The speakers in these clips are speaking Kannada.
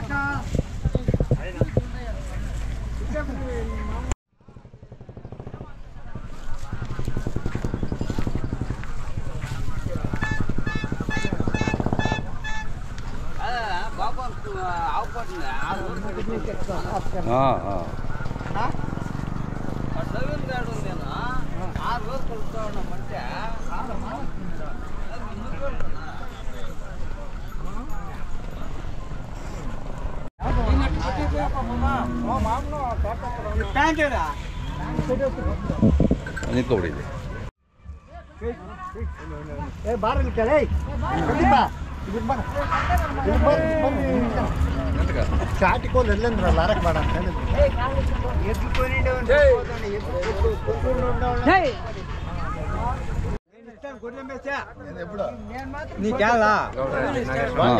ಹಾಂ ಹಾಂ ನಿಂತ್ಕೊಬಿಡಿದೆ ಏ ಬಾರಲ್ಲಿ ಕೇಳಿ ಚಾಟಿಕೋಲ್ ಎಲ್ಲಂದ್ರಲ್ಲ ಆರಕ್ಕೆ ಬೇಡ ಅಂತ ಹೇಳಿದ್ರು ಹಾಂ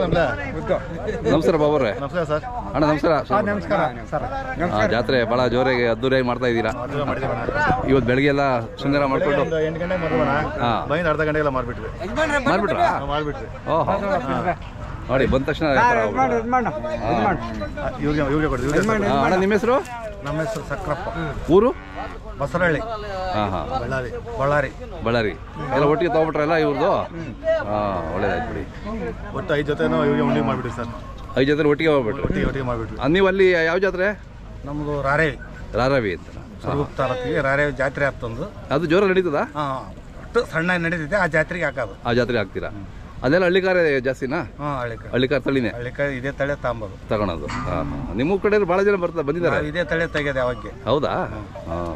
ನಮಸ್ಕಾರ ಬಾಬರ್ರೆ ನಮಸ್ಕಾರ ಸರ್ ಅಣ್ಣ ನಮಸ್ಕಾರ ನಮಸ್ಕಾರ ಸರ್ ಆ, ಜಾತ್ರೆ ಭಾಳ ಜೋರಾಗಿ ಅದ್ದೂರಿಯಾಗಿ ಮಾಡ್ತಾ ಇದ್ದೀರಾ ಇವತ್ತು ಬೆಳಗ್ಗೆ ಎಲ್ಲ ಶೃಂಗಾರ ಮಾಡ್ಕೊಂಡು ಒಂದು ಎಂಟು ಗಂಟೆಗೆ ಮರ್ಬೋಣ ಹಾ. ಬಂದು ಅರ್ಧ ಗಂಟೆಗೆಲ್ಲ ಮಾಡ್ಬಿಟ್ವಿ ಮಾಡ್ಬಿಟ್ರಾ ಮಾಡ್ಬಿಟ್ವಿ ಓಹೋ ನೋಡಿ ಬಂದ ತಕ್ಷಣ ವ್ಯಾಪಾರ ಆಗ್ಬಿಡ್ತು. ಹಾ. ಇವ್ರಿಗೆ ಇವ್ರಿಗೆ ಕೊಡ್ತೀವಿ ಇವ್ರಿಗೆ ಸರ್. ಆ, ಅಣ್ಣ ನಿಮ್ಮ ಹೆಸರು ನಮ್ಮ ಹೆಸರು ಸಕ್ರಪ್ಪ ಊರು ಬಸರಳ್ಳಿ ಹಾಂ ಹಾಂ ಬಳ್ಳಾರಿ ಬಳ್ಳಾರಿ ಬಳ್ಳಾರಿ ಎಲ್ಲ ಒಟ್ಟಿಗೆ ತೊಗೊಬಿಟ್ರಲ್ಲ ಇವ್ರದ್ದು ಹಾಂ ಒಳ್ಳೇದಾಯ್ತು ಬಿಡಿ ಒಟ್ಟು ಐದು ಜೊತೆನೂ ಇವ್ರಿಗೆ ಉಂಡಿ ಮಾಡ್ಬಿಟ್ವಿ ಸರ್ ಐದು ಜೊತೆ ಒಟ್ಟಿಗೆ ಹೋಗ್ಬಿಟ್ರು ಒಟ್ಟಿಗೆ ಒಟ್ಟಿಗೆ ಮಾಡ್ಬಿಟ್ವಿ ಆ, ನೀವು ಅಲ್ಲಿ ಯಾವ ಜಾತ್ರೆ ನಮ್ಮದು ರಾರೇವಿ ರಾರವಿ ಅಂತ ಸ್ವರೂಪ್ ತಾಲೂಕಿಗೆ ರಾರೇವಿ ಜಾತ್ರೆ ಆಗ್ತಂದು ಅದು ಜೋರಲ್ಲಿ ನಡೀತದಾ ಹಾಂ ಒಟ್ಟು ಸಣ್ಣ ನಡೀತೈತೆ ಆ ಜಾತ್ರೆಗೆ ಹಾಕೋದು ಆ ಜಾತ್ರೆ ಹಾಕ್ತೀರಾ ಅಲ್ಲೆಲ್ಲ ಹಳ್ಳಿಕಾರ ಜಾಸ್ತಿನಾ ಹಾಂ ಹಳ್ಳಿಕಾಯಿ ಹಳ್ಳಿಕಾರ ತಳಿನೇ ಹಳ್ಳಿಕಾಯಿ ಇದೇ ತಳೆ ತಾಂಬೋದು ತಗೊಳೋದು ಹಾಂ ಹಾಂ ನಿಮ್ಮ ಕಡೆ ಭಾಳ ಜನ ಬರ್ತಾ ಬಂದಿದ್ದಾರೆ ನಾವು ಇದೇ ತಳೆ ತೆಗೆದು ಯಾವಾಗ ಹೌದಾ ಹಾಂ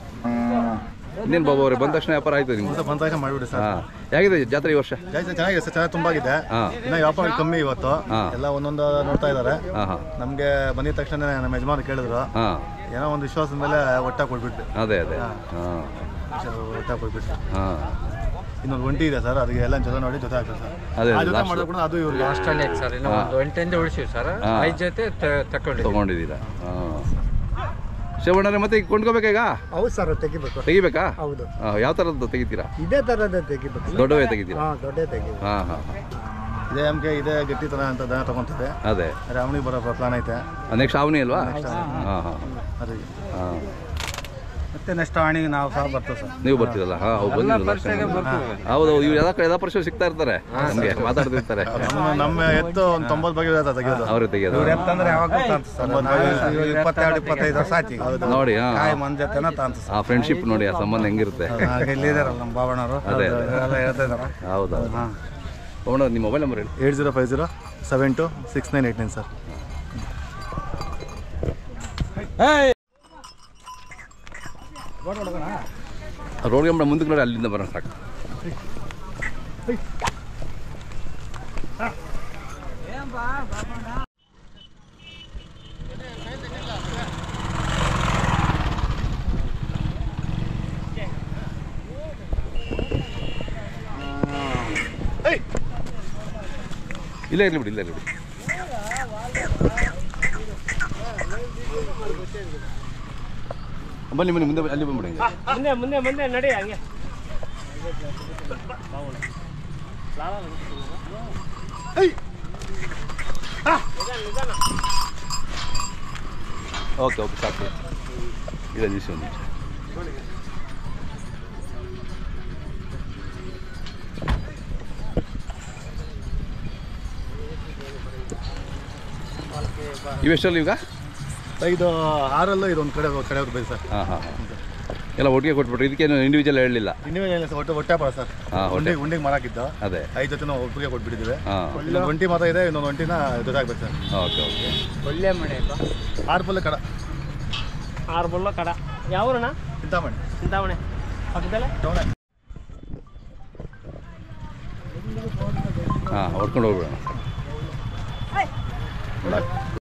ಇನ್ನೇನು ಬಾಬು ಅವ್ರೆ ಬಂದ ತಕ್ಷಣ ವ್ಯಾಪಾರ ಆಯ್ತು ನಿಮ್ದು ಬಂದ ತಕ್ಷಣ ಮಾಡ್ಬಿಡಿ ಸರ್ ಹಾಂ ಹೇಗಿದೆ ಜಾತ್ರೆ ಈ ವರ್ಷ ಜಾಸ್ತಿ ಚೆನ್ನಾಗಿದೆ ಸರ್ ಚೆನ್ನಾಗಿ ತುಂಬಾಗಿದೆ ಹಾಂ ಇನ್ನ ವ್ಯಾಪಾರ ಕಮ್ಮಿ ಇವತ್ತು ಹಾ. ಎಲ್ಲ ಒಂದೊಂದು ನೋಡ್ತಾ ಇದ್ದಾರೆ ಹಾಂ ಹಾಂ ನಮಗೆ ಬಂದಿದ ತಕ್ಷಣ ನಮ್ಮ ಯಜಮಾನ ಕೇಳಿದ್ರು ಹಾಂ ಏನೋ ಒಂದು ವಿಶ್ವಾಸದ ಮೇಲೆ ಒಟ್ಟ ಕೊಟ್ಬಿಟ್ವಿ ಅದೇ ಅದೇ ಹಾ. ಹಾಂ ಒಟ್ಟ ಕೊಟ್ಬಿಟ್ವಿ ಹಾಂ ಇನ್ನೊಂದು ಒಂಟಿ ಇದೆ ಸರ್ ಅದಕ್ಕೆ ಎಲ್ಲ ಜೊತೆ ನೋಡಿ ಜೊತೆ ಆಗ್ತದೆ ಸರ್ ಅದೇ ಆ ಅದೇ ಜೊತೆ last. ಮಾಡಿದ್ರೆ ಕೂಡ ಅದು ಇವ್ರಿಗೆ ಲಾಸ್ಟ್ ಅಲ್ಲಿ ಐತೆ ಸರ್ ಇನ್ನು ಒಂದು ಎಂಟರಿಂದ ಉಳಿಸಿವಿ ಸರ್ ಹಾ. ಐದು ಜೊತೆ ತ- ತಕೊಂಡಿದ್ದೀವಿ ತೊಗೊಂಡಿದ್ದೀರಾ ಹಾಂ ಶಿವಣ್ಣರೇ ಮತ್ತೆ ಈಗ ಕೊಂಡ್ಕೋಬೇಕಾ ಹೌದು ಸರ್ ತೆಗಿಬೇಕು ತೆಗಿಬೇಕಾ ಹೌದು ಹಾಂ ಯಾವ ಥರದ್ದು ತೆಗಿತೀರಾ ಇದೇ ಥರದ ತೆಗಿಬೇಕು ದೊಡ್ಡವೇ ತೆಗಿತೀರಾ ಹಾಂ ದೊಡ್ಡ ತೆಗಿಬೇಕು ಹಾಂ ಹಾಂ ಇದೇ ಎಮ್ಗೆ ಇದೇ ಗಟ್ಟಿತನ ಅಂತ ದನ ತಗೊಂತಿದೆ ಅದೇ ರಾಮಣಿಗೆ ಬರೋ ಪ್ಲಾನ್ ಐತೆ ನೆಕ್ಸ್ಟ್ ಅವನಿ ಅಲ್ವಾ ಹಾಂ ಹಾಂ ಅದಕ್ಕೆ ಹಾಂ ಮತ್ತೆ ನೆಕ್ಸ್ಟ್ ಆಣಿಗೆ ನಾವು ಸಹ ಬರ್ತೇವೆ ಸರ್ ನೀವು ಬರ್ತೀರಲ್ಲ ಹಾಂ ಹೌದು ಬಂದಿರಲ್ಲ ಅಷ್ಟೇ ಹೌದು ಹೌದು ಇವ್ರು ಎಲ್ಲ ಎಲ್ಲ ಪರಿಚಯ ಸಿಗ್ತಾ ಇರ್ತಾರೆ ನಮಗೆ ಮಾತಾಡ್ತಿರ್ತಾರೆ ನಮ್ಮ ನಮ್ಮ ಎತ್ತು ಒಂದು ತೊಂಬತ್ತು ಬಗ್ಗೆ ಇರುತ್ತೆ ತೆಗೆಯೋದು ಅವರೇ ತೆಗಿಯೋದು ಎತ್ತಂದ್ರೆ ಯಾವಾಗ ತಾಂತ ಸರ್ ಇಪ್ಪತ್ತೆರಡು ಇಪ್ಪತ್ತೈದು ವರ್ಷ ಆಯ್ತು ಈಗ ನೋಡಿ ಹಾಂ ಕಾಯಿ ಮಂದ್ ಜೊತೆನ ತಾಂತ ಸರ್ ಆ ಫ್ರೆಂಡ್ಶಿಪ್ ನೋಡಿ ಆ ಸಂಬಂಧ ಹೆಂಗಿರುತ್ತೆ ಇಲ್ಲಿ ಇದಾರಲ್ಲ ನಮ್ಮ ಬಾಬಣ್ಣವರು ಅದೇ. ಎಲ್ಲ ಹೇಳ್ತಾ ಇದಾರೆ ಹೌದು ಹಾಂ ಹೋಗೋಣ ನಿಮ್ಮ ಮೊಬೈಲ್ ನಂಬರ್ ಹೇಳಿ eight zero five zero seven two six nine eight nine sir road ಗಂಬ ಮುಂದಕ್ಕೆ ನೋಡಿ ಅಲ್ಲಿಂದ ಬರೋಣ ಸಾಕು ಇಲ್ಲೇ ಇರಲಿ ಬಿಡಿ ಇಲ್ಲೇ ಇರಲಿ ಬಿಡಿ ಬನ್ನಿ ಬನ್ನಿ ಮುಂದೆ ಬನ್ನಿ, ಅಲ್ಲಿ ಬಂದ್ಬಿಡಿ ಹಂಗೆ. ಮುಂದೆ ಮುಂದೆ ಮುಂದೆ ನಡಿ ಹಂಗೆ ಓಕೆ ಓಕೆ ಸಾಕು ಇಲ್ಲ ನಿಮಿಷ ಒಂದು ನಿಮಿಷ ಇವೆಷ್ಟಲ್ಲಿ ಈಗ ಇದು ಆರಲ್ಲೂ ಇದೊಂದು ಕಡೆ ಒಂದು ಕಡೆ ಬೇಕು ಸರ್ ಹಾಂ ಹಾಂ ಹಾಂ ಎಲ್ಲ ಒಟ್ಟಿಗೆ ಕೊಟ್ಬಿಟ್ರು ಇದಕ್ಕೇನು ಇಂಡಿವಿಜುವಲ್ ಹೇಳಲಿಲ್ಲ ಇನ್ನೂ ಏನಿಲ್ಲ ಸರ್ ಒಟ್ಟು ಹೊಟ್ಟೆ ಬರ ಸರ್ ಹಾಂ ಹೊಟ್ಟೆ ಉಂಡಿಗೆ ಉಂಡಿಗೆ ಮಾರಾಕಿದ್ದು ಅದೇ ಐದು ಜೊತೆ ನಾವು ಒಟ್ಟಿಗೆ ಕೊಟ್ಬಿಟ್ಟಿದ್ದೀವಿ ಹಾಂ ಇನ್ನೊಂದು ಒಂಟಿ ಮಾತ್ರ ಇದೆ ಇನ್ನೊಂದು ಒಂಟಿನ ಜೊತೆಗ್ಬೇಕು ಸರ್ ಓಕೆ ಓಕೆ ಒಳ್ಳೆ ಮನೆ ಆರು ಪಲ್ಲೆ ಕಡ ಆರು ಬೊಲ್ಲ ಕಡ ಯಾವೂರಣ್ಣ ಚಿಂತಾಮಣಿ ಚಿಂತಾಮಣಿ ಪಕ್ಕದಲ್ಲೇ ಟೌನೆ ಹಾಂ ಹೊಡ್ಕೊಂಡು ಹೋಗ್ಬಿಡೋಣ